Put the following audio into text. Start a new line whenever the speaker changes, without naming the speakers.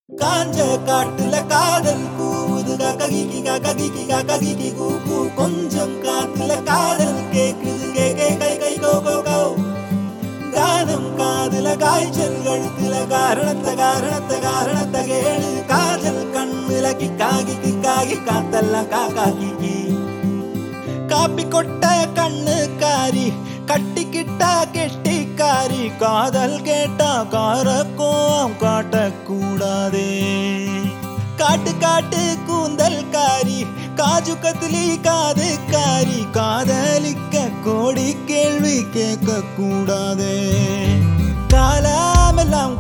காஞ்ச காட்டுல காதல் கூவுது ககிக்கி ககிக்கி ககிக்கி கூ கூ கொஞ்சம் காத்துல காதல் கேக்குது கே கே கை கை கோ கோ கோ கானம் காதுல காய்ச்சல் கழுத்துல காரணத்த காரணத்த காரணத்த கேளு காதல் கண்ணுல கிக்காகி கிக்காகி காத்தெல்லாம் காக்கா கிக்கி காப்பி கொட்ட கண்ணுக்காரி கட்டிக்கிட்டா கெட்டிக்காரி காதல் கேட்டா காரக்கோம் காட்டக்கூடாதே காட்டு காட்டு கூந்தல் காரி காஜு கத்திலி காது காரி காதலிக்க கோடி கேள்வி கேட்க கூடாதே காலமெல்லாம்